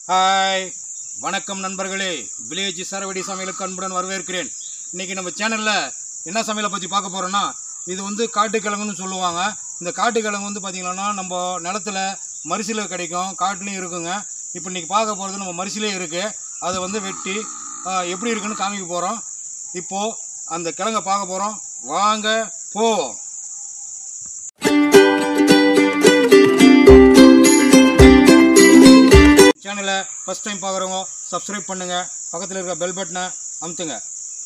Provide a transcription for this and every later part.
Hi வணக்கம் நண்பர்களே village சரவடி சமையலுக்கு அன்புடன் வரவேற்கிறேன் இன்னைக்கு நம்ம சேனலில் என்ன சமையலை பற்றி பார்க்க போகிறோன்னா இது வந்து காட்டுக்கிழங்குன்னு சொல்லுவாங்க இந்த காட்டுக்கிழங்கு வந்து பார்த்திங்கன்னா நம்ம நிலத்துல மரிசில கிடைக்கும் காட்டுலேயும் இருக்குங்க இப்போ இன்றைக்கி பார்க்க போகிறது நம்ம மரிசிலே இருக்குது அதை வந்து வெட்டி ஆ, எப்படி இருக்குன்னு காமிக்க போகிறோம் இப்போது அந்த கிழங்கை பார்க்க போகிறோம் வாங்க போ சேனலை ஃபஸ்ட் டைம் பார்க்குறவங்க சப்ஸ்கிரைப் பண்ணுங்கள் பக்கத்தில் இருக்க பெல் பட்டனை அமுத்துங்க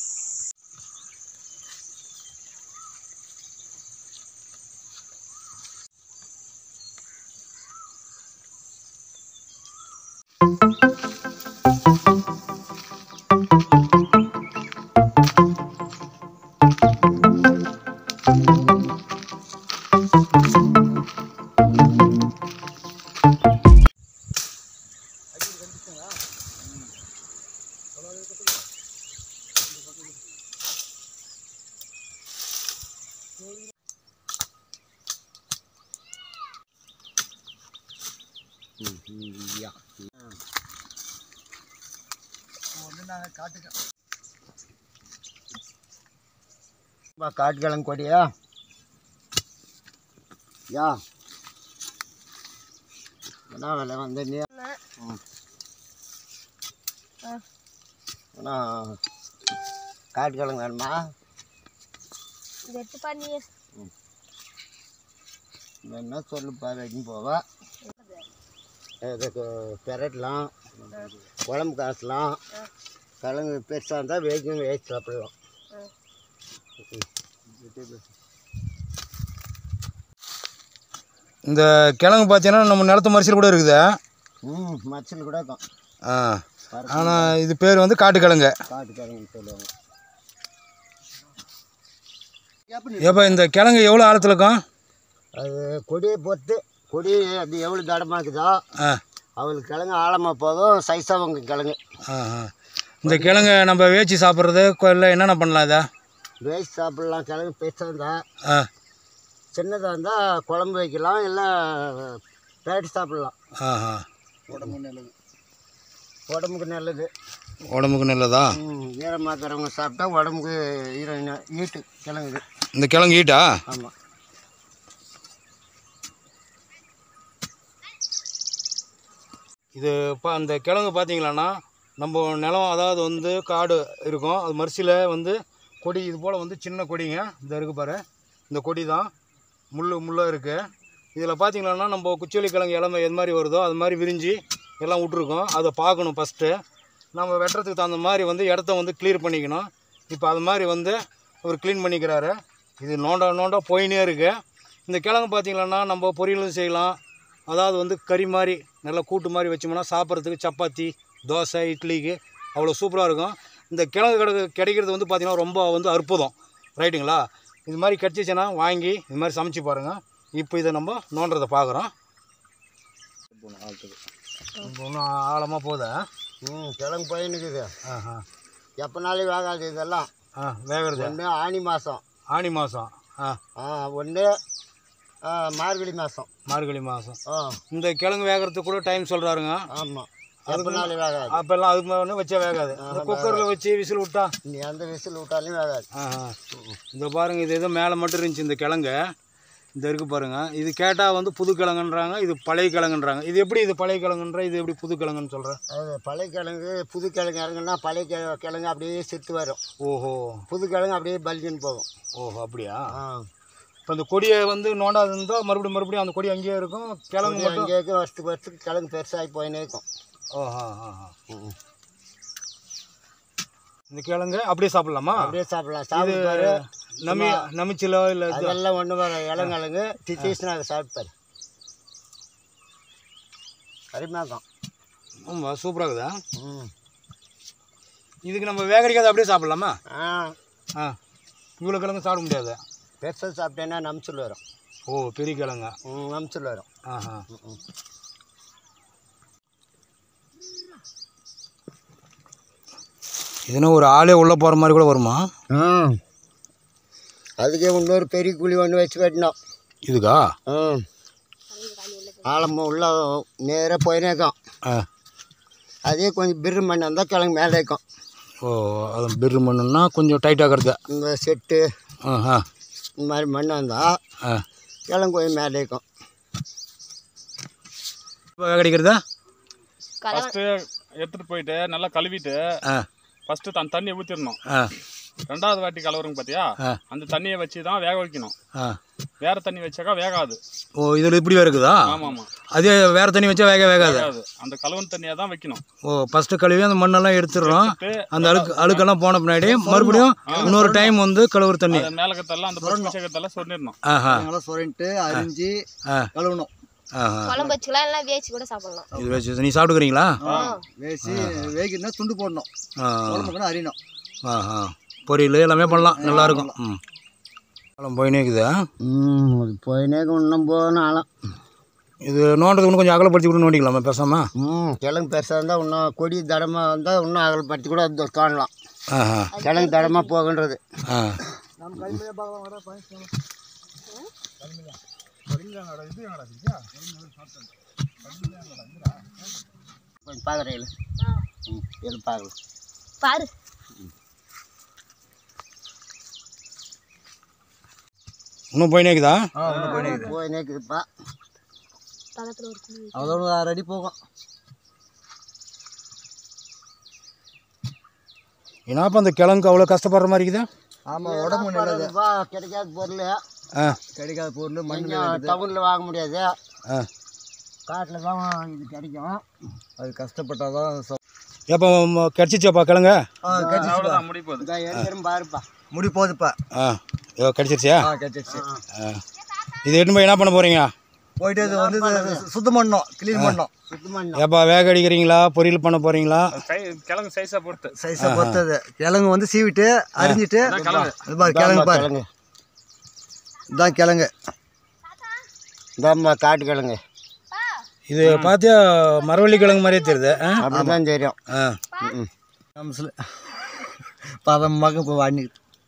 பா காட்டுக்கிழங்கு கொடியா யா என்ன விலை வந்து நீ ம். அண்ணா காட்டுக்கிழங்கு வேணுமா வெட்டு பண்ணி என்ன சொல்லுப்பா வெட்டின்னு போவா இதுக்கு பெரட்டலாம் குழம்பு காசலாம் கிழங்கு பெருசாக இருந்தால் வேகும் வேஸ்ட் சாப்பிடலாம் இந்த கிழங்கு பார்த்தீங்கன்னா நம்ம நிலத்து மரிசில் கூட இருக்குது ம் மச்சல் கூட இருக்கும் ஆ ஆனால் இது பேர் வந்து காட்டுக்கிழங்கு காட்டுக்கிழங்குன்னு சொல்லுவாங்க ஏப்பா இந்த கிழங்கு எவ்வளோ ஆழத்தில் இருக்கும் அது கொடியை பொறுத்து கொடி அது எவ்வளோ தடமாக இருக்குதோ ஆ அவளுக்கு கிழங்கு ஆழமாக போதும் சைஸாக உங்க கிழங்கு ஆ ஆ. இந்த கிழங்கு நம்ம வேச்சி சாப்பிட்றது இல்லை என்னென்ன பண்ணலாம் இதை வேஸ்ட் சாப்பிடலாம் கிழங்கு பெருசாக இருந்தால் ஆ சின்னதாக இருந்தால் குழம்பு வைக்கலாம் இல்லை பேட்டு சாப்பிடலாம் ஆ ஆ உடம்பு நல்லது உடம்புக்கு நல்லது உடம்புக்கு நல்லதா ம், ஈரமாக்கிறவங்க சாப்பிட்டா உடம்புக்கு ஈரம் ஈட்டு கிழங்கு இது. இந்த கிழங்கு ஈட்டா ஆமாம் இது இப்போ அந்த கிழங்கு பார்த்தீங்களான்னா நம்ம நிலம் அதாவது வந்து காடு இருக்கும் அது மரிசியில் வந்து கொடி இது போல் வந்து சின்ன கொடிங்க இந்த இருக்கு பாரு இந்த கொடி தான் முள் முள்ளாக இருக்குது இதில் பார்த்தீங்களான்னா நம்ம குச்சோலி கிழங்கு இளமை எது மாதிரி வருதோ அது மாதிரி விரிஞ்சு எல்லாம் விட்ருக்கோம் அதை பார்க்கணும் ஃபஸ்ட்டு நம்ம வெட்டுறதுக்கு தகுந்த மாதிரி வந்து இடத்த வந்து க்ளியர் பண்ணிக்கணும் இப்போ அது மாதிரி வந்து அவர் க்ளீன் பண்ணிக்கிறாரு இது நோண்டா நோண்டா போயினே இருக்குது இந்த கிழங்கு பார்த்தீங்களான்னா நம்ம பொரியலும் செய்யலாம் அதாவது வந்து கறி மாதிரி நல்லா கூட்டு மாதிரி வச்சோம்னா சாப்பிட்றதுக்கு சப்பாத்தி தோசை இட்லிக்கு அவ்வளோ சூப்பராக இருக்கும் இந்த கிழங்கு கிடை கிடைக்கிறது வந்து பார்த்திங்கன்னா ரொம்ப வந்து அற்புதம் ரைட்டுங்களா இது மாதிரி கிடச்சிச்சின்னா வாங்கி இது மாதிரி சமைச்சு பாருங்கள் இப்போ இதை நம்ம நோண்டுறதை பார்க்குறோம் ஒன்றும் ஆழமாக போதா ம் கிழங்கு பையனுக்குது ஆஹா எப்போனாலும் வேகாது இதெல்லாம் ஆ வேகிறது ஒன்று ஆனி மாதம் ஆனி மாதம் ஆ ஆ ஒன்று மார்கழி மாதம் மார்கழி மாதம் ஆ இந்த கிழங்கு வேகிறதுக்கு கூட டைம் சொல்கிறாருங்க ஆமாம் எப்போனாலும் வேகாது அப்போல்லாம் அதுக்கு மேலே வச்சா வேகாது இந்த குக்கரில் வச்சு விசில் விட்டா நீ எந்த விசில் விட்டாலும் வேகாது ஆஹா. இந்த பாருங்க இது ஏதோ மேலே மட்டும் இருந்துச்சு இந்த கிழங்கு இந்த இருக்கு பாருங்க இது கேட்டால் வந்து புது கிழங்குன்றாங்க இது பழைய கிழங்குன்றாங்க இது எப்படி இது பழைய கிழங்குன்ற இது எப்படி புது கிழங்குன்னு சொல்கிறேன் அது பழைய கிழங்கு புது கிழங்கு இறங்குனா பழைய கி- கிழங்கு அப்படியே செத்து வரும் ஓஹோ புது கிழங்கு அப்படியே பல்ஜின்னு போகும் ஓஹோ அப்படியா ஆ இப்போ இந்த கொடியை வந்து நோண்டாது இருந்தால் மறுபடியும் மறுபடியும் அந்த கொடி அங்கேயே இருக்கும் கிழங்கு மட்டும் அங்கே இருக்கும் வருஷத்துக்கு வருஷத்துக்கு கிழங்கு பெருசாகி போயினே இருக்கும் ஓஹோ ஆஹா. ம். இந்த கிழங்கு அப்படியே சாப்பிடலாமா அப்படியே சாப்பிடலாம் சாப்பிடுப்பாரு நமி நமிச்சிலோ இல்லை அதெல்லாம் ஒன்று வர இளங்கிழங்கு திசீஸ்னா அதை சாப்பிட்டாரு கரிமாக்கம் ஆமாம் சூப்பராக இருக்குதா ம் இதுக்கு நம்ம வேகரிக்காத அப்படியே சாப்பிடலாமா ஆ ஆ இவ்வளோ கிழங்கு சாப்பிட முடியாது பெருசாக சாப்பிட்டேன்னா நம்சல் வரும் ஓ பெரிய கிழங்கா ம் நம்சல் வரும் ஆஹா ம், ம். இதுனா ஒரு ஆளே உள்ளே போகிற மாதிரி கூட வருமா ஆ அதுக்கே இன்னொரு பெரிய குழி ஒன்று வச்சு வெட்டினோம் இதுக்கா ம் ஆழம் உள்ள நேராக போயினே இருக்கும் ஆ அதே கொஞ்சம் பிரு மண் இருந்தால் கிழங்கு மேலே இருக்கும் ஓ அது பிரு மண்ணுன்னா கொஞ்சம் டைட்டாகிறது இந்த செட்டு ஆ ஆ இந்த மாதிரி மண் இருந்தால் ஆ கிழங்கு கொஞ்சம் மேலே இருக்கும் இப்போ கிடைக்கிறதா ஃபஸ்ட்டு எடுத்துகிட்டு போயிட்டு நல்லா கழுவிட்டு ஆ ஃபஸ்ட்டு தன் தண்ணியை ஊற்றிடணும் ஆ ரெண்டாவது வாட்டி கலவருங்க பார்த்தியா ஆ. அந்த தண்ணியை வச்சு தான் வேக வைக்கணும் ஆ வேற தண்ணி வச்சாக்கா வேகாது ஓ இதில் இப்படி இருக்குதா ஆமாம் ஆமாம் அதே வேறு தண்ணி வச்சா வேக வேகாது வேகாது அந்த கலவன் தண்ணியை தான் வைக்கணும் ஓ ஃபஸ்ட்டு கழுவி அந்த மண்ணெல்லாம் எடுத்துடுறோம் எடுத்துட்டு அந்த அழுக்கு அழுக்கெல்லாம் போன பின்னாடி மறுபடியும் இன்னொரு டைம் வந்து கழுவுற தண்ணி அந்த மேலக்கத்தெல்லாம் அந்த பச்சைக்கத்தெல்லாம் சொன்னிடணும் ஆஹா நல்லா சுரண்டிட்டு அரிஞ்சு ஆ கழுவணும் ஆஹா குழம்பு வச்சுக்கலாம் இல்லை வேச்சு கூட சாப்பிடலாம் இது வச்சு நீ சாப்பிட்டுக்கிறீங்களா வேசி வேகினா துண்டு போடணும் ஆ குழம்புக்குன்னா அரியணும் ஆஹா பொரியல் எல்லாமே பண்ணலாம் நல்லா இருக்கும் ம் பழம் போயினே இருக்குதா ம் போயினே இன்னும் போகணும் ஆளாம் இது நோண்டதுக்கு இன்னும் கொஞ்சம் அகலப்படுத்தி கூட நோண்டிக்கலாமா பேசாம ம் கிழங்கு பெருசாக இருந்தால் இன்னும் கொடி தடமாக இருந்தால் இன்னும் அகலப்படுத்தி கூட அது காணலாம் ஆஹா கிழங்கு தடமாக போகுன்றது ஆ கொஞ்சம் பார்க்குறீங்களா ம் எது பார்க்கலாம் பாரு இன்னும் போயினே இருக்குதா போயினே இருக்குதுப்பா பக்கத்தில் ஒரு குழி அதோட ஒரு ஆறு அடி போகும் என்னப்பா அந்த கிழங்கு அவ்வளோ கஷ்டப்படுற மாதிரி இருக்குதா ஆமாம் உடம்பு நல்லதுப்பா கிடைக்காத பொருள் ஆ கிடைக்காத பொருள் மண் டவுனில் வாங்க முடியாது ஆ காட்டில் தான் இது கிடைக்கும் அது கஷ்டப்பட்டால் தான் எப்போ கிடச்சிச்சாப்பா கிழங்க அவ்வளோதான் முடி போகுது இந்த எடுக்கிறோம் பாருப்பா முடி போகுதுப்பா ஆ ஐயோ கிடச்சிருச்சியா ஆ கிடச்சிருச்சு ஆ இது எடுத்து போய் என்ன பண்ண போகிறீங்க போயிட்டு அது வந்து சுத்தம் பண்ணோம் க்ளீன் பண்ணோம் சுத்தம் பண்ணோம் ஏப்பா வேக அடிக்கிறீங்களா பொரியல் பண்ண போகிறீங்களா கை கிழங்கு சைஸாக பொறுத்து சைஸை பொறுத்தது கிழங்கு வந்து சீவிட்டு அரிஞ்சிட்டு கிழங்கு. இது பாரு கிழங்கு பாரு இதான் கிழங்கு இதாம்மா காட்டு கிழங்கு இது பார்த்தியா மரவள்ளி கிழங்கு மாதிரியே தெரியுது ஆ அப்படி தான் தெரியும் ஆ நம்சில் பதமாக இப்போ வாங்கி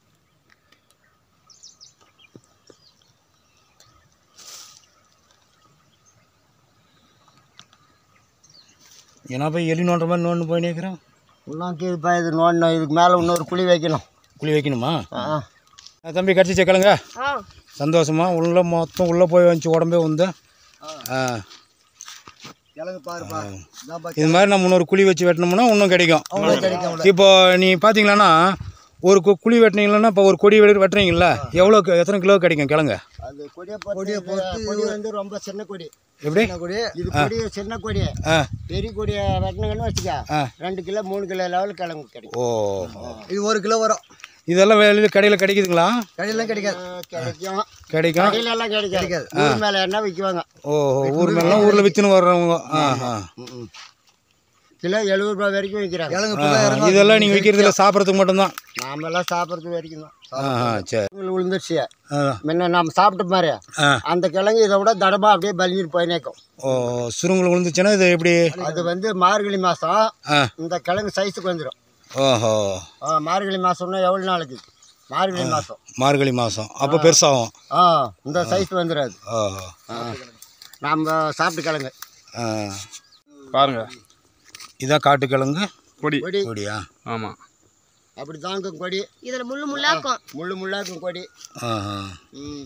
ஏன்னா போய் எலி நோண்டுற மாதிரி நோண்டு போயினே இருக்கிறேன் இன்னும் கீழ்ப்பா இது நோண்டணும் இதுக்கு மேலே இன்னொரு குழி வைக்கணும் குழி வைக்கணுமா ஆ ஆ, தம்பி கிடச்சிச்சா கிழங்க ஆ சந்தோஷமா உள்ள மொத்தம் உள்ளே போய் வந்துச்சு உடம்பே வந்து ஆ கிழங்கு பாருப்பா இதான்ப்பா இது மாதிரி நம்ம இன்னொரு குழி வச்சு வெட்டினோம்னா இன்னும் கிடைக்கும் கிடைக்கும் இப்போ நீ பார்த்தீங்களான்னா ஒரு கு- குழி வெட்டினீங்கன்னா இப்போ ஒரு கொடி வெடி வெட்டுறீங்களா எவ்வளோ க- எத்தனை கிலோ கிடைக்கும் கிழங்கு அது கொடியை கொடியை பொறுத்து கொடி வந்து ரொம்ப சின்ன கொடி எப்படி கொடி இது கொடி சின்ன கொடி ஆ பெரிய கொடியை வெட்டினங்கன்னு வச்சுக்க ஆ. ரெண்டு கிலோ மூணு கிலோ லெவல் கிழங்கு கிடைக்கும் ஓ இது ஒரு கிலோ வரும் இதெல்லாம் வெளியில் கடையில் கிடைக்குதுங்களா கடையிலாம் கிடைக்காது கிடைக்கும் கிடைக்கும் கடையில எல்லாம் கிடைக்காது ஊர் மேலே என்ன விற்குவாங்க ஓஹோ ஊர் மேலாம் ஊரில் விற்றுன்னு வர்றவங்க ஆ ஆ கிலோ எழுபது ரூபா வரைக்கும் விற்கிறாங்க ஆ, இதெல்லாம் நீங்கள் விற்கிறதுல சாப்பிட்றதுக்கு மட்டும்தான் நாமெல்லாம் சாப்பிட்றது வரைக்கும் தான் ஆ ஆ சரி கிழங்கு விழுந்துருச்சு ஆ முன்ன நம்ம சாப்பிட்ட மாதிரி ஆ அந்த கிழங்கு இதை விட தடமா அப்படியே பலிஞ்சிட்டு போய் நிற்கும் ஓ சுருங்கல் விழுந்துச்சுன்னா இது எப்படி அது வந்து மார்கழி மாதம் ஆ இந்த கிழங்கு சைஸுக்கு வந்துடும் ஓஹோ மார்கழி மாதம்னா எவ்வளோ நாளைக்கு மார்கழி மாதம் மார்கழி மாதம் அப்போ பெருசாகும் ஆ இந்த சைஸ் வந்துடாது ஓஹோ நம்ம சாப்பிட்டு கிழங்கு ஆ பாருங்க இதான் காட்டுக்கிழங்கு கொடி கொடி கொடியா ஆமாம் அப்படி தாங்கும் கொடி இதில் முள்ளு முள்ளாக்கும் முள்ளு முள்ளாக்கும் கொடி ஆஹா ம்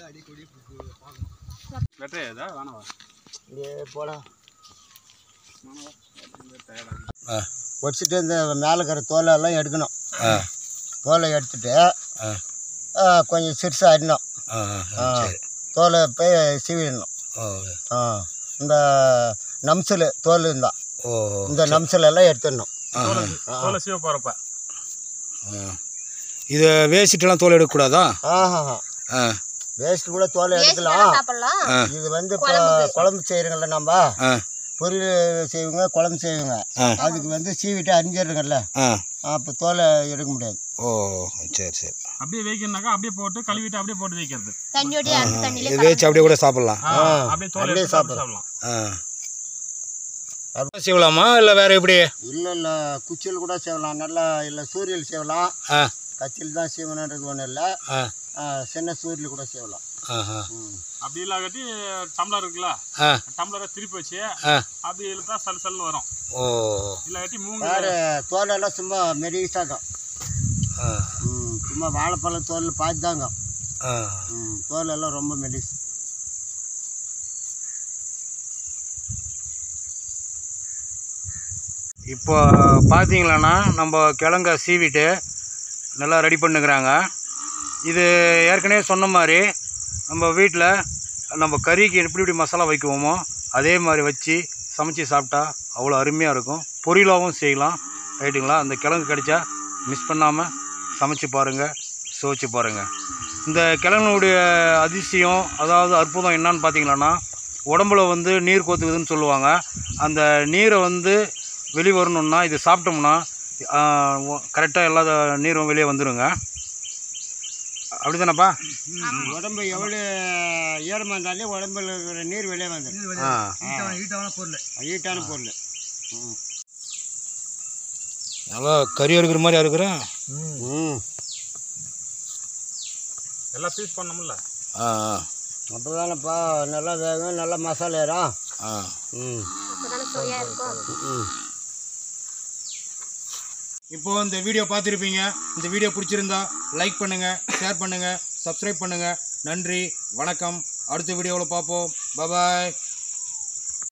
வெட்டையதா வேணாவா இங்கே போலாம் ஆ வச்சுட்டு இந்த மேலே இருக்கிற தோலெல்லாம் எடுக்கணும் ஆ தோலை எடுத்துட்டு ஆ ஆ, கொஞ்சம் சிறுசாக அரிணும் ஆ ஆ, சரி தோலை போய் சீவிடணும் ஓ ஆ இந்த நம்சல் தோல் இருந்தால் ஓ இந்த நம்சல் எல்லாம் எடுத்துடணும் ஆஹா தோலை சீவ போகிறப்ப ஆ. இதை வேஸ்ட்டுலாம் தோல் எடுக்கக்கூடாதா ஆஹா ஆ வேஸ்ட் கூட தோலை வேஸ்ட் எடுக்கலாம் சாப்பிடலாம் ஆ இது வந்து இப்போ குழம்பு செய்கிறோங்கல்ல நம்ம ஆ பொரியல் செய்வோங்க குழம்பு செய்வோங்க ஆ. அதுக்கு வந்து சீவிட்டு அரிஞ்சிடுறோங்கல்ல ஆ அப்போ தோலை எடுக்க முடியாது ஓ சரி சரி அப்படியே வைக்கணுனாக்கா அப்படியே போட்டு கழுவிட்டு அப்படியே போட்டு வைக்கிறது தண்ணியோடய அந்த தண்ணியிலே இது வேச்சு அப்படியே கூட சாப்பிட்லாம் ஆ, அப்படியே தோலை அப்படியே எடுத்து சாப்பிட்டு சாப்பிடலாம் ஆ அப்போ செய்வலாமா இல்லை வேறு எப்படி இல்லை இல்லை குச்சியில் கூட செய்யலாம் நல்லா இல்லை சூரியல் செய்யலாம் ஆ கச்சில் தான் செய்வணுன்றது ஒன்றும் இல்லை ஆ சின்ன சூரியல் கூட செய்யலாம் ஆஹா அப்படி இல்லாட்டி டம்ளர் இருக்குல்ல ஆ டம்ளரை திருப்பி வச்சு ஆ அப்படி இழுத்தா சல் சல்னு வரும் ஓ இல்லாட்டி மூங்க வேறு தோலெல்லாம் சும்மா மெலிசாக தான் ஆ ம் சும்மா வாழைப்பழம் தோல் பார்த்து தாங்க ஆ ம் தோலெல்லாம் ரொம்ப மெலிஸ் இப்போ பார்த்தீங்களாண்ணா நம்ம கிழங்க சீவிட்டு நல்லா ரெடி பண்ணுக்கிறாங்க இது ஏற்கனவே சொன்ன மாதிரி நம்ம வீட்டில் நம்ம கறிக்கு எப்படி எப்படி மசாலா வைக்குவோமோ அதே மாதிரி வச்சு சமைச்சு சாப்பிட்டா அவ்வளோ அருமையாக இருக்கும் பொரியலாகவும் செய்யலாம் ரைட்டுங்களா அந்த கிழங்கு கிடைச்சா மிஸ் பண்ணாமல் சமைச்சு பாருங்கள் சுவைச்சு பாருங்கள் இந்த கிழங்குடைய அதிசயம் அதாவது அற்புதம் என்னன்னு பார்த்தீங்களாண்ணா உடம்புல வந்து நீர் கோத்துக்குதுன்னு சொல்லுவாங்க அந்த நீரை வந்து வெளியே வரணுன்னா இது சாப்பிட்டோம்னா கரெக்டாக எல்லா நீரும் வெளியே வந்துடுங்க அப்படி தானேப்பா உடம்பு எவ்வளோ ஈரமாக இருந்தாலே உடம்புல இருக்கிற நீர் வெளியே வந்துடும் ஆ ஹீட்டான பொருள் ஹீட்டான பொருள் ம் நல்லா கறி இருக்கிற மாதிரி இருக்கிறேன் ம் எல்லாம் பீஸ் பண்ணோம்ல ஆ அப்போ தானேப்பா நல்லா வேகும் நல்லா மசாலா ஏறும் ஆ ம் அப்பதானே சுவையா இருக்கும் ம் இப்போ இந்த வீடியோ பார்த்துருப்பீங்க இந்த வீடியோ பிடிச்சிருந்தா லைக் பண்ணுங்கள் ஷேர் பண்ணுங்கள் சப்ஸ்கிரைப் பண்ணுங்கள் நன்றி வணக்கம் அடுத்த வீடியோவில் பார்ப்போம் பாய்